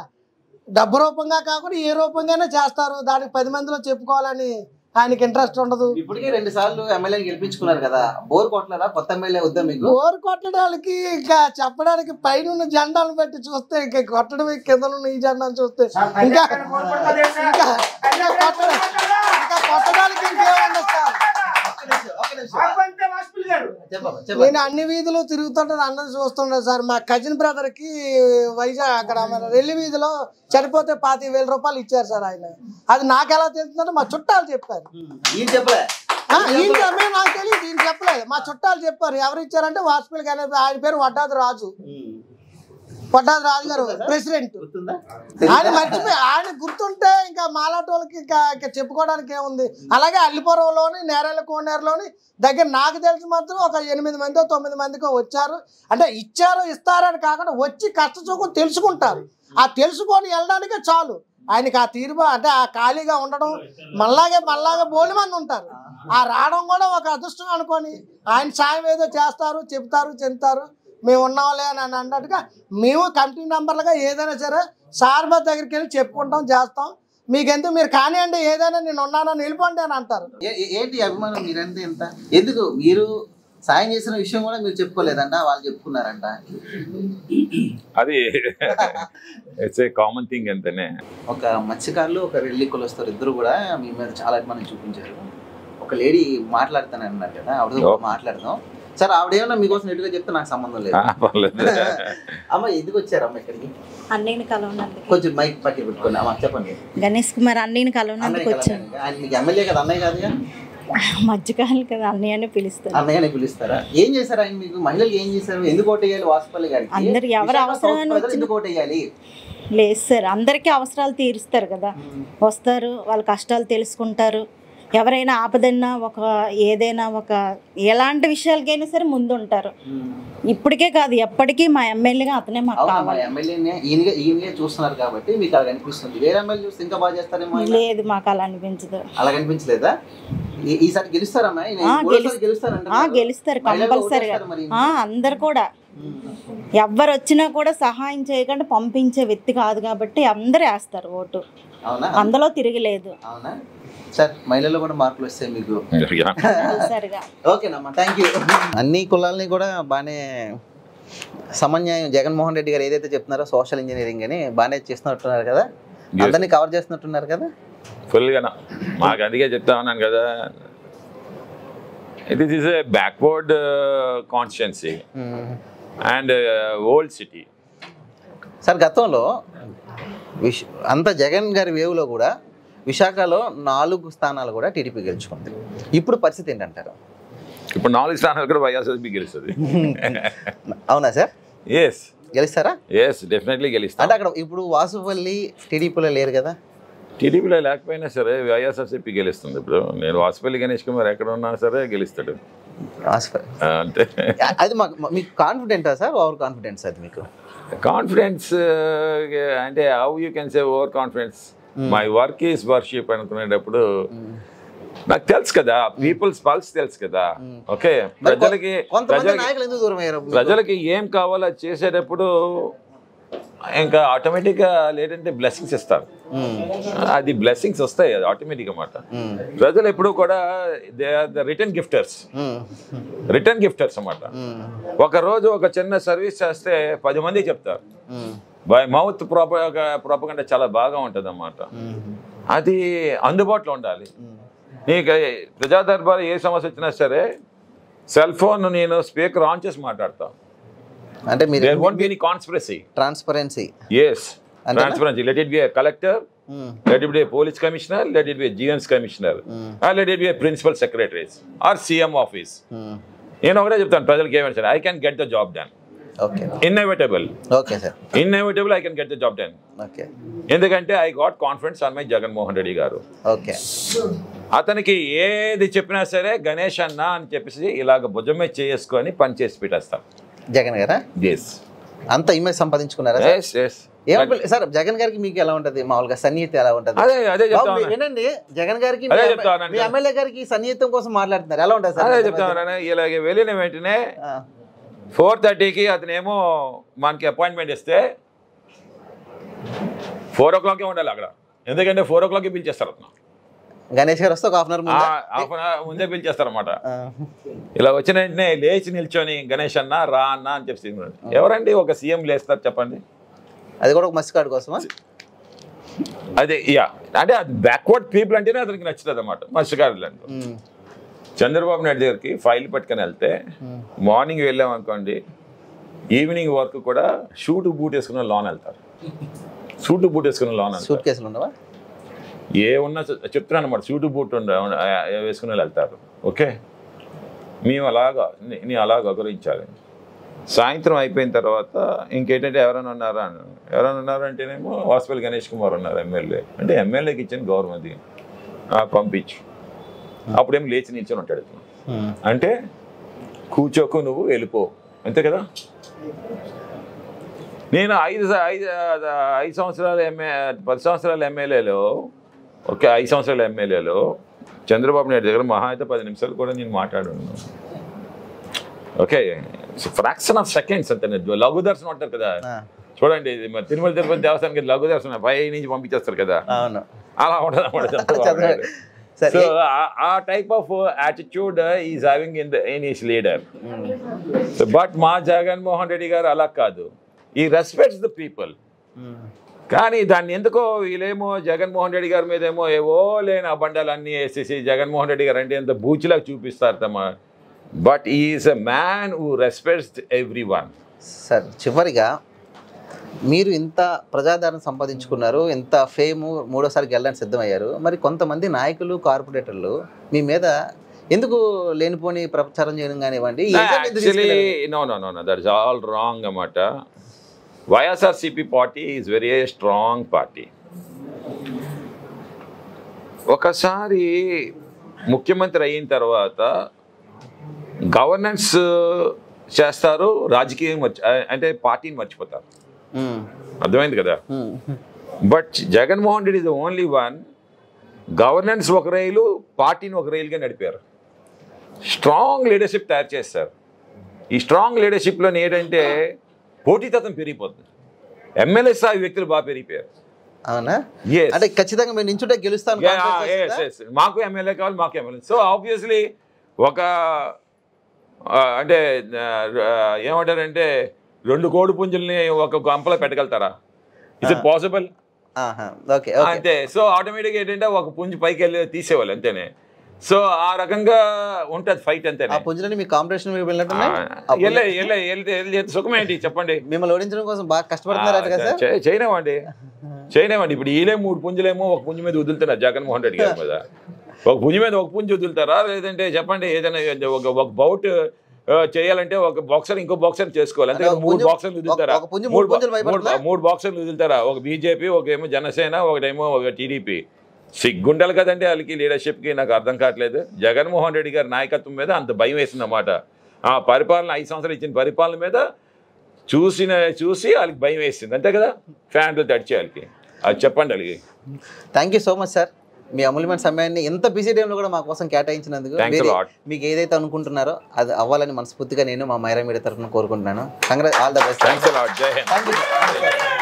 డబ్బు రూపంగా కాకుండా ఏ రూపంగానే చేస్తారు దానికి పది మందిలో చెప్పుకోవాలని ఆయనకి ఇంట్రెస్ట్ ఉండదు ఇప్పటికే రెండు సార్లు ఎమ్మెల్యేని గెలిపించుకున్నారు కదా బోర్ కొట్టలేదా కొత్త ఎమ్మెల్యే వద్దా మీకు ఓరు కొట్టడానికి ఇంకా చెప్పడానికి పైన ఉన్న జెండాను బట్టి చూస్తే ఇంకా కొట్టడం కింద ఉన్న ఈ జెండాను చూస్తే ఇంకా ఇంకా ఇంకా కొట్టడం ఇంకా కొట్టడానికి ఇంకేముండదు సార్ ఒక్క నిమిషం, ఒక్క నిమిషం. చెప్పమ్మా, చెప్పమ్మా. నేను అన్ని వీధులు తిరుగుతుంటే అందరూ చూస్తుండే సార్ మా కజిన్ బ్రదర్ కి వైజాగ్ అక్కడ మన రెల్లి వీధిలో చనిపోతే పాతి వేల రూపాయలు ఇచ్చారు సార్ ఆయన అది నాకు ఎలా తెలుస్తుందంటే మా చుట్టాలు చెప్పారు ఈయన చెప్పలే ఆ, ఈయన చెప్పలేదు నాకు తెలియదు ఈయన చెప్పలేదు మా చుట్టాలు చెప్పారు ఎవరు ఇచ్చారంటే వాజ్పేయి గారి ఆయన పేరు వడ్డాది రాజు వడ్డాది రాజు గారు ప్రెసిడెంట్ గుర్తుందా ఆయన మర్చిపోయి ఆయన గుర్తుంటే ఇంకా మాలాటి వాళ్ళకి ఇంకా ఇంకా చెప్పుకోవడానికి ఏముంది అలాగే అల్లిపురంలోని నేరేళ్ళ కోనేరులోని దగ్గర నాకు తెలిసి మాత్రం ఒక ఎనిమిది మందో తొమ్మిది మందికో వచ్చారు అంటే ఇచ్చారు ఇస్తారని కాకుండా వచ్చి కష్ట సుఖం తెలుసుకుంటారు ఆ తెలుసుకొని వెళ్ళడానికే చాలు ఆయనకి ఆ తీరు అంటే ఆ ఖాళీగా ఉండడం మళ్ళాగే మళ్ళాగే బోలి మంది ఉంటారు ఆ రావడం కూడా ఒక అదృష్టం అనుకొని ఆయన సాయం ఏదో చేస్తారు చెప్తారు చెందుతారు మేము ఉన్నాంలే అని అని అన్నట్టుగా మేము కమిటీ మెంబర్లుగా ఏదైనా సరే సార్ బాబు దగ్గరికి వెళ్ళి చెప్పుకుంటాం చేస్తాం మీకెందుకు మీరు కానివ్వండి ఏదైనా నేను ఉన్నానని వెళ్ళిపోండి అని అంటారు ఏ- ఏ- ఏంటి అభిమానం మీరంటే ఎంత ఎందుకు మీరు సాయం చేసిన విషయం కూడా మీరు చెప్పుకోలేదంట వాళ్ళు చెప్పుకున్నారంట అది ఇట్స్ ఏ కామన్ థింగ్ అంతనే ఒక మత్స్యకారులు ఒక రెల్లి కులస్తారు ఇద్దరు కూడా మీ మీద చాలా అభిమానం చూపించారు ఒక లేడీ మాట్లాడతాను అన్నారు కదా ఆవిడ ఓ. మాట్లాడదాం సార్ ఆవిడ ఏమన్నా మీకోసం ఎటుగా చెప్తే నాకు సంబంధం లేదు ఆ, పర్లేదు అమ్మ ఎందుకు వచ్చారు అమ్మ ఇక్కడికి అన్నయ్యని కలవనందుకు కొంచెం మైక్ పక్కన పెట్టుకోండి అమ్మ చెప్పండి గణేష్ కుమార్ అన్నయ్యని అన్నయ్య కలవనందుకు కదా వచ్చాను ఆయన మీకు ఎమ్మెల్యే కదా అన్నయ్య కాదుగా మధ్యకాలం కదా అన్నయ్య అని పిలుస్తాను అన్నయ్యని పిలుస్తారా ఏం చేశారు ఆయన మీకు మహిళలకు ఏం చేశారు ఎందుకు ఓటేయాలి వాసుపల్లి గారికి అందరు ఎవరు విశాఖ అవసరమని సౌత్ ప్రజలు వచ్చిన- ఎందుకు ఓటేయాలి లేదు సార్ అందరికీ అవసరాలు తీరుస్తారు కదా వస్తారు వాళ్ళ కష్టాలు తెలుసుకుంటారు ఎవరైనా ఆపదన్నా ఒక ఏదైనా ఒక ఎలాంటి విషయాలకైనా సరే ముందు ఉంటారు ఇప్పటికే కాదు ఎప్పటికీ మా ఎమ్మెల్యేగా అతనే మాకు అవునా మా కావాలి ఎమ్మెల్యేని ఈయనగా ఈయనగా చూస్తున్నారు కాబట్టి మీకు అలా అనిపిస్తుంది వేరే ఎమ్మెల్యే చూస్తే ఇంకా బాగా చేస్తారేమో ఆయన. లేదు మాకు అలా అనిపించదు అలా కనిపించలేదా ఈ- ఈసారి గెలుస్తారమ్మా ఈయన ఆ, మూడోసారి గెలుస్- గెలుస్తారంటున్నారు. ఆ, గెలుస్తారు మహిళలు కంపల్సరిగా ఓటేస్తారు మరి. ఆ, అందరు కూడా ఎవ్వరు వచ్చినా కూడా సహాయం చేయకుండా పంపించే వ్యక్తి కాదు కాబట్టి అందరూ వేస్తారు ఓటు అవునా అందులో తిరగలేదు అవునా సార్ మహిళలు కూడా మార్కులు వస్తాయి మీకు కంపల్సరిగా ఓకేనమ్మా థ్యాంక్ యూ అన్ని కులాలని కూడా బాగానే సమన్యాయం జగన్మోహన్ రెడ్డి గారు ఏదైతే చెప్తున్నారో సోషల్ ఇంజనీరింగ్ అని బాగానే చేస్తున్నట్టున్నారు కదా అందరినీ కవర్ చేస్తున్నట్టున్నారు కదా ఫుల్గా మాకు అందుకే చెప్తా ఉన్నాను కదా this is a backward constituency and old city sir గతంలో విశ్ అంత జగన్ గారి వేవ్లో కూడా విశాఖలో నాలుగు స్థానాలు కూడా టీడీపీ గెలుచుకుంది ఇప్పుడు పరిస్థితి ఏంటంటారు ఇప్పుడు నాలుగు స్థానాలు కూడా వైఎస్ఆర్సీపీ గెలుస్తుంది అవునా సార్ ఎస్ గెలుస్తారా ఎస్ డెఫినెట్లీ గెలుస్తాం అంటే అక్కడ ఇప్పుడు వాసుపల్లి టీడీపీలో లేరు కదా టీడీపీలో లేకపోయినా సరే వైఎస్ఆర్సీపీ గెలుస్తుంది ఇప్పుడు నేను వాసుపల్లి గణేష్ కుమార్ ఎక్కడ ఉన్నా సరే గెలుస్తాడు వాసుపల్లి ఆ, అంటే అది మాకు మీకు కాన్ఫిడెంటా సార్ ఓవర్ కాన్ఫిడెన్స్ అది మీకు కాన్ఫిడెన్స్ అంటే how you can say over confidence my work is worship అనుకునేటప్పుడు నాకు తెలుసు కదా పీపుల్స్ పల్స్ తెలుసు కదా ఓకే మరి కొ- ప్రజలకి కొంతమంది ప్రజలకి నాయకులు ఎందుకు దూరం అయ్యారు మీకు? ప్రజలకి ఏం కావాలో అది చేసేటప్పుడు ఇంకా ఆటోమేటిక్గా లేదంటే బ్లెస్సింగ్స్ ఇస్తారు మ్మ్. అది బ్లెస్సింగ్స్ వస్తాయి అది ఆటోమేటిక్ అన్నమాట మ్మ్. ప్రజలు ఎప్పుడు కూడా they are the return gifters hmm. Return gifters అన్నమాట మ్మ్. ఒక రోజు ఒక చిన్న సర్వీస్ చేస్తే పది మంది చెప్తారు మ్మ్. బై మౌత్ ప్రాప ప్రాపగంట చాలా బాగా ఉంటుంది అన్నమాట మ్మ్. అది అందుబాటులో ఉండాలి నీకు ప్రజా దర్బార్ ఏ సమస్య వచ్చినా సరే సెల్ ఫోన్ నేను స్పీకర్ ఆన్ చేసి మాట్లాడతా అంటే మీరు there won't be any conspiracy transparency yes transparency let it be collector let it be a police commissioner, let it be a GN's commissioner, or let it be a principal secretaries or CM office. నేను ఒకటే చెప్తాను ప్రజలకు ఏమైనా సరే I can get the job done okay inevitable okay sir inevitable I can get the job done okay ఎందుకంటే I got confidence on my Jaganmohan Reddy garu okay అతనికి ఏది చెప్పినా సరే గణేష్ అన్న అని చెప్పేసి ఇలాగ భుజం మీద చేసుకొని పని చేసి పెట్టేస్తాం జగన్ గారా ఎస్ అంత ఇమేజ్ సంపాదించుకున్నారా సార్? ఎస్ ఎస్ ఏం సార్ జగన్ గారికి మీకు ఎలా ఉంటది మామూలుగా సన్నిహితం ఎలా ఉంటది అదే అదే బాబు, చెప్తా మీ- వినండి జగన్ గారికి అదే మీ చెప్తా ఎమ్మె- ఉన్నాను. మీ ఎమ్మెల్యే గారికి సన్నిహితం కోసం మాట్లాడుతున్నారు ఎలా ఉంటుంది సార్ అదే చెప్తా ఉన్నాను ఇలాగే వెళ్ళిన వెంటనే ఆ, ఫోర్ థర్టీకి అతనేమో మనకి అపాయింట్మెంట్ ఇస్తే ఫోర్ ఓ క్లాకే ఉండాలి అక్కడ ఎందుకంటే ఫోర్ ఓ క్లాక్కి పిలిచేస్తారు అతను గణేష్ గారు వస్తే ఒక హాఫ్ అన్ అవర్ ముందు హాఫ్ అన్ అవర్ ముందే పిలిచేస్తారు అనమాట ఇలా వచ్చిన వెంటనే లేచి నిల్చొని గణేష్ అన్న రా అన్న అని చెప్పి ఎవరండి ఒక సీఎం లేస్తారు చెప్పండి అది కూడా ఒక మసి కార్డు కోసమా అదే యా అంటే అది బ్యాక్వర్డ్ పీపుల్ అంటేనే అతనికి నచ్చుతుంది అనమాట మత్స్యకారులు అంటే ఉమ్, చంద్రబాబు నాయుడు దగ్గరికి ఫైల్ పట్టుకొని వెళ్తే మార్నింగ్ వెళ్ళాం అనుకోండి ఈవినింగ్ వర్క్ కూడా షూట్ బూట్ వేసుకున్న లోన్ వెళ్తారు సూట్ బూట్ వేసుకున్న లోన్ వెళ్తారు సూట్ కేసులు ఉండవా ఏ ఉన్నా చె- చెప్తున్నాను అనమాట సూటు బూట్ ఉండ ఉండ- ఆ- వేసుకుని వాళ్ళు వెళ్తారు ఓకే మేము అలాగా నీ- నీ అలాగా గౌరవించాలి సాయంత్రం అయిపోయిన తర్వాత ఇంకేంటంటే ఎవరైనా ఉన్నారా అని ఎవరైనా ఉన్నారంటేనేమో వాసుపల్లి గణేష్ కుమార్ ఉన్నారు ఎమ్మెల్యే అంటే ఎమ్మెల్యేకి ఇచ్చిన గౌరవం అది ఆ, పంపించు అప్పుడేం లేచి నిల్చొని ఉంటాడు ఇతను. ఉమ్, అంటే కూర్చోకు నువ్వు వెళ్ళిపో అంతే కదా నేను ఐదు స- ఐదు ఐదు సంవత్సరాల ఎంఏ పది సంవత్సరాల ఎమ్మెల్యేలో ఓకే ఐదు సంవత్సరాల ఎమ్మెల్యేలో చంద్రబాబు నాయుడు దగ్గర మహా అయితే పది నిమిషాలు కూడా నేను మాట్లాడాను ఓకే ఫ్రాక్షన్ ఆఫ్ సెకండ్స్ అంతే లఘు దర్శనం అంటారు కదా ఆ, చూడండి ఇది మరి తిరుమల తిరుపతి దేవస్థానానికి లఘు దర్శనం పై నుంచి పంపించేస్తారు కదా అవును అలా ఉంటుంది అన్నమాట చంద్రబాబు నాయుడు సరే so a type of attitude is having in the in is leader but మా జగన్మోహన్ రెడ్డి గారు అలా కాదు ఈ రెస్పెక్ట్స్ ద పీపుల్ ఉమ్, కానీ దాన్ని ఎందుకో వీళ్ళేమో జగన్మోహన్ రెడ్డి గారి మీద ఏమో ఏవో లేని అబండాలు అన్నీ వేసేసి జగన్మోహన్ రెడ్డి గారు అంటే ఎంత బూచిలాగా చూపిస్తారు తమ but is a man who respects every one sir చివరిగా మీరు ఇంత ప్రజాదరణ సంపాదించుకున్నారు ఇంత ఫేమ్ మూడోసారి గెలడానికి సిద్ధమయ్యారు మరి కొంతమంది నాయకులు కార్పొరేటర్లు మీ మీద ఎందుకు లేనిపోని ప్రచారం చేయడం కానివ్వండి ఈ agenda ఎందుకు యాక్చువల్లీ తీసుకెళ్ళారు? No no no no that is all wrong అన్నమాట YSRCP party is very strong party ఒకసారి ముఖ్యమంత్రి అయిన తర్వాత గవర్నెన్స్ చేస్తారు రాజకీయం మర్చి అంటే పార్టీని మర్చిపోతారు ఉమ్, అర్థమైంది కదా um, but Jaganmohan Reddy is the only one governance ఒక రైలు పార్టీని ఒక రైలుగా నడిపారు స్ట్రాంగ్ లీడర్షిప్ తయారు చేస్తారు ఈ స్ట్రాంగ్ లీడర్షిప్లో ఏంటంటే పోటీతత్వం పెరిగిపోతుంది ఎమ్మెల్యే స్థాయి వ్యక్తులు బాగా పెరిగిపోయారు అవునా Yes. అంటే ఖచ్చితంగా మీరు నించుంటే గెలుస్తాను Yeah, confidence yes, వస్తుందా? yes. మాకు ఎమ్మెల్యే కావాలి మాకు ఎమ్మెల్యే సో ఆబ్వియస్లీ ఒక ఆ, అంటే ఆ, ఏమంటారంటే రెండు కోడి పుంజుల్ని ఒక గంపలో పెట్టగలుగుతారా ఇస్ ఇట్ పాసిబుల్ ఆహా, ఓకే ఓకే అంతే సో ఆటోమేటిక్గా ఏంటంటే ఒక పుంజు పైకి వెళ్ళి తీసేవాళ్ళు అంతేనే సో ఆ రకంగా ఉంటుంది ఫైట్ ఆ అంతేనే పుంజులని మీ కాంపిటీషన్ మీరు వెళ్ళినట్టున్నాయి ఆ పుంజు- వెళ్ళే వెళ్ళే వెళ్తే వెళ్తే సుఖమేంటి చెప్పండి మిమ్మల్ని ఓడించడం కోసం బాగా కష్టపడుతున్నారట కదా సార్ చే- చేయనివ్వండి చేయనివ్వండి ఇప్పుడు ఈలే మూడు పుంజులేమో ఒక పుంజు మీద వదులుతున్నారు జగన్మోహన్ రెడ్డి గారి మీద ఒక పుంజు మీద ఒక పుంజు వదులుతారా లేదంటే చెప్పండి ఏదైనా ఒక ఒక బౌట్ ఆ, చేయాలంటే ఒక బాక్సర్ ఇంకో బాక్సర్ చేసుకోవాలి అంతే అంటే ఒక మూడు పుంజు- బాక్సర్లు వదులుతారా ఒక- ఒక పుంజు మూడు పుంజులు భయపడుతుందా? మూడు- మూడు బాక్సర్లు వదులుతారా ఒక బీజేపీ ఒకటేమో జనసేన ఒకటేమో ఒక టీడీపీ సిగ్గుండాలి కదండి వాళ్ళకి లీడర్షిప్కి నాకు అర్థం కావట్లేదు జగన్మోహన్ రెడ్డి గారి నాయకత్వం మీద అంత భయం వేసిందన్నమాట ఆ పరిపాలన ఐదు సంవత్సరాలు ఇచ్చిన పరిపాలన మీద చూసిన చూసి వాళ్ళకి భయం వేసింది అంతే కదా ఫ్యాన్లు తడిచే వాళ్ళకి అది చెప్పండి వాళ్ళకి thank you so much sir మీ అమూల్యమైన సమయాన్ని ఎంత బిజీ టైంలో కూడా మా కోసం కేటాయించినందుకు Thanks a మీరు- lot. మీకు ఏదైతే అనుకుంటున్నారో అది అవ్వాలని మనస్ఫూర్తిగా నేను మా మైరా మీడియా తరఫున కోరుకుంటున్నాను కంగ్రా all the best thanks lot జై హింద్ థ్యాంక్ యూ